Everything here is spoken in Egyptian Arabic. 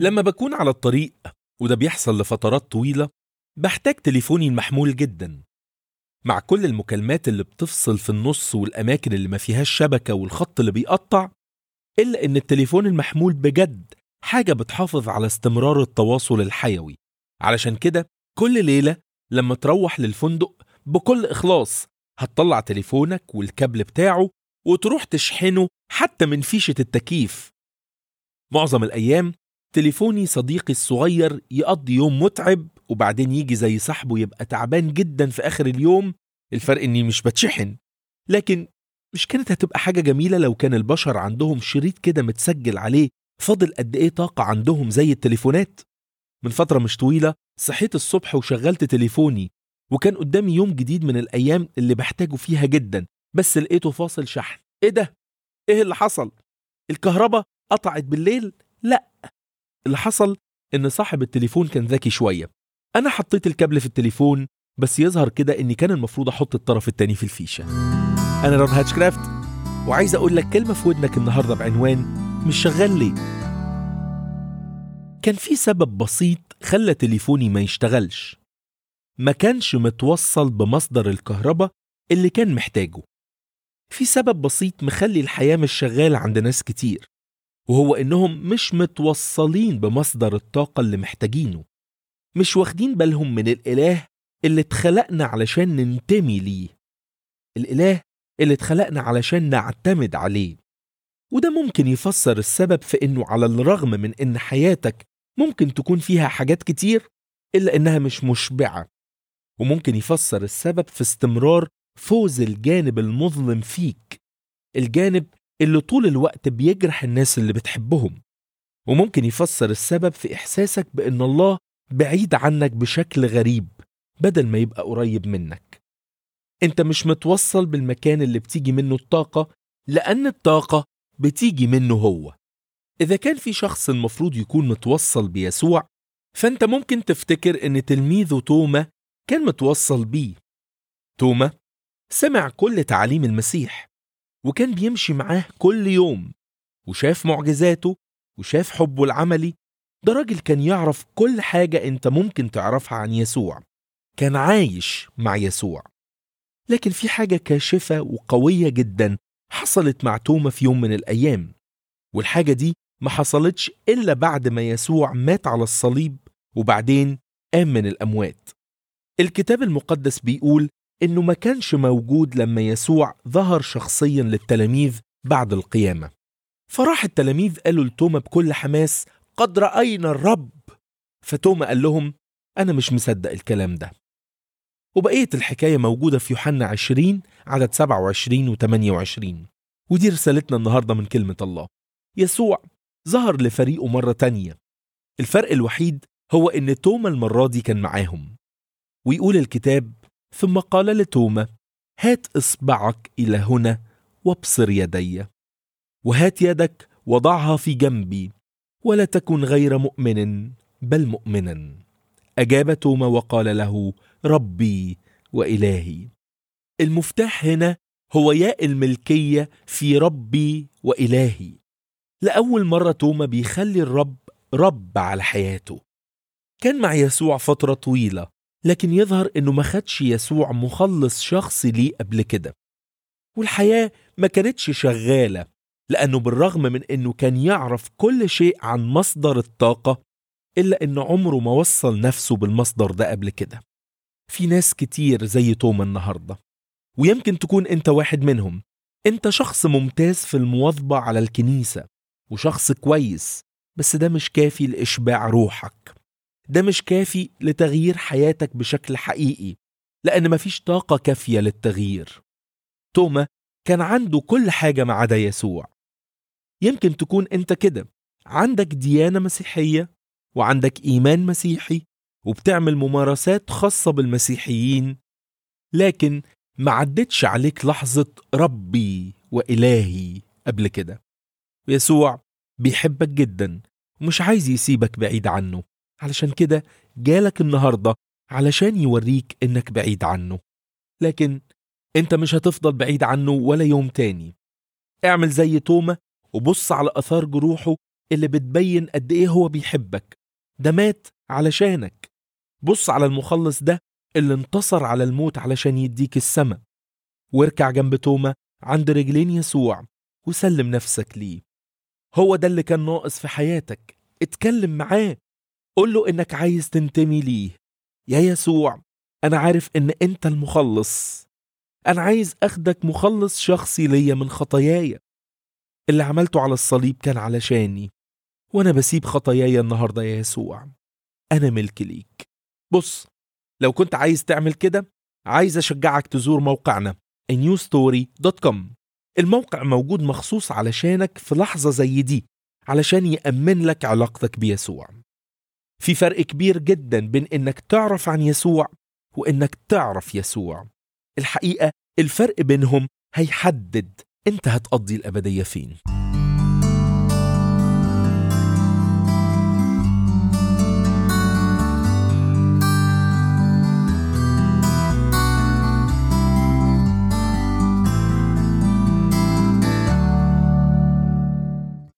لما بكون على الطريق وده بيحصل لفترات طويلة بحتاج تليفوني المحمول جدا مع كل المكالمات اللي بتفصل في النص والأماكن اللي ما فيهاش شبكة والخط اللي بيقطع إلا إن التليفون المحمول بجد حاجة بتحافظ على استمرار التواصل الحيوي علشان كده كل ليلة لما تروح للفندق بكل إخلاص هتطلع تليفونك والكابل بتاعه وتروح تشحنه حتى من فيشة التكييف معظم الأيام تليفوني صديقي الصغير يقضي يوم متعب وبعدين يجي زي صاحبه يبقى تعبان جدا في آخر اليوم الفرق إني مش بتشحن لكن مش كانت هتبقى حاجة جميلة لو كان البشر عندهم شريط كده متسجل عليه فاضل قد إيه طاقة عندهم زي التليفونات من فترة مش طويلة صحيت الصبح وشغلت تليفوني وكان قدامي يوم جديد من الأيام اللي بحتاجه فيها جدا بس لقيته فاصل شحن إيه ده؟ إيه اللي حصل؟ الكهرباء قطعت بالليل؟ لا اللي حصل إن صاحب التليفون كان ذكي شوية أنا حطيت الكابل في التليفون بس يظهر كده إني كان المفروض أحط الطرف التاني في الفيشة أنا رون هاتشكرافت وعايز أقول لك كلمة في ودنك النهاردة بعنوان مش شغال ليه كان في سبب بسيط خلى تليفوني ما يشتغلش ما كانش متوصل بمصدر الكهرباء اللي كان محتاجه في سبب بسيط مخلي الحياة مش شغالة عند ناس كتير وهو إنهم مش متوصلين بمصدر الطاقة اللي محتاجينه مش واخدين بالهم من الإله اللي اتخلقنا علشان ننتمي ليه الإله اللي اتخلقنا علشان نعتمد عليه وده ممكن يفسر السبب في إنه على الرغم من إن حياتك ممكن تكون فيها حاجات كتير إلا إنها مش مشبعة وممكن يفسر السبب في استمرار فوز الجانب المظلم فيك الجانب اللي طول الوقت بيجرح الناس اللي بتحبهم وممكن يفسر السبب في إحساسك بإن الله بعيد عنك بشكل غريب بدل ما يبقى قريب منك انت مش متوصل بالمكان اللي بتيجي منه الطاقة لأن الطاقة بتيجي منه هو إذا كان في شخص المفروض يكون متوصل بيسوع فأنت ممكن تفتكر إن تلميذه توما كان متوصل بيه توما سمع كل تعاليم المسيح وكان بيمشي معاه كل يوم وشاف معجزاته وشاف حبه العملي ده راجل كان يعرف كل حاجة انت ممكن تعرفها عن يسوع كان عايش مع يسوع لكن في حاجة كاشفة وقوية جدا حصلت مع توما في يوم من الأيام والحاجة دي ما حصلتش إلا بعد ما يسوع مات على الصليب وبعدين قام من الأموات الكتاب المقدس بيقول إنه ما كانش موجود لما يسوع ظهر شخصيا للتلاميذ بعد القيامة فراح التلاميذ قالوا لتوما بكل حماس قد رأينا الرب فتوما قال لهم أنا مش مصدق الكلام ده وبقية الحكاية موجودة في يوحنا 20 عدد 27 و 28 ودي رسالتنا النهاردة من كلمة الله يسوع ظهر لفريقه مرة تانية الفرق الوحيد هو إن توما المرة دي كان معاهم ويقول الكتاب ثم قال لتوما هات إصبعك إلى هنا وابصر يدي وهات يدك وضعها في جنبي ولا تكن غير مؤمن بل مؤمنا اجاب توما وقال له ربي والهي المفتاح هنا هو ياء الملكيه في ربي والهي لاول مره توما بيخلي الرب رب على حياته كان مع يسوع فتره طويله لكن يظهر انه ما خدش يسوع مخلص شخصي ليه قبل كده والحياه ما كانتش شغاله لأنه بالرغم من أنه كان يعرف كل شيء عن مصدر الطاقة إلا أنه عمره ما وصل نفسه بالمصدر ده قبل كده في ناس كتير زي توما النهاردة ويمكن تكون أنت واحد منهم أنت شخص ممتاز في المواظبة على الكنيسة وشخص كويس بس ده مش كافي لإشباع روحك ده مش كافي لتغيير حياتك بشكل حقيقي لأن مفيش طاقة كافية للتغيير توما كان عنده كل حاجة ما عدا يسوع يمكن تكون انت كده عندك ديانة مسيحية وعندك إيمان مسيحي وبتعمل ممارسات خاصة بالمسيحيين لكن ما عدتش عليك لحظة ربي وإلهي قبل كده يسوع بيحبك جدا ومش عايز يسيبك بعيد عنه علشان كده جالك النهاردة علشان يوريك إنك بعيد عنه لكن انت مش هتفضل بعيد عنه ولا يوم تاني اعمل زي توما وبص على اثار جروحه اللي بتبين قد إيه هو بيحبك ده مات علشانك بص على المخلص ده اللي انتصر على الموت علشان يديك السما واركع جنب توما عند رجلين يسوع وسلم نفسك ليه هو ده اللي كان ناقص في حياتك اتكلم معاه قول له انك عايز تنتمي ليه يا يسوع انا عارف ان انت المخلص انا عايز اخدك مخلص شخصي ليا من خطاياي اللي عملته على الصليب كان علشاني وانا بسيب خطاياي النهارده يا يسوع انا ملك ليك بص لو كنت عايز تعمل كده عايز اشجعك تزور موقعنا newstory.com الموقع موجود مخصوص علشانك في لحظة زي دي علشان يأمن لك علاقتك بيسوع في فرق كبير جدا بين انك تعرف عن يسوع وانك تعرف يسوع الحقيقة الفرق بينهم هيحدد انت هتقضي الأبدية فين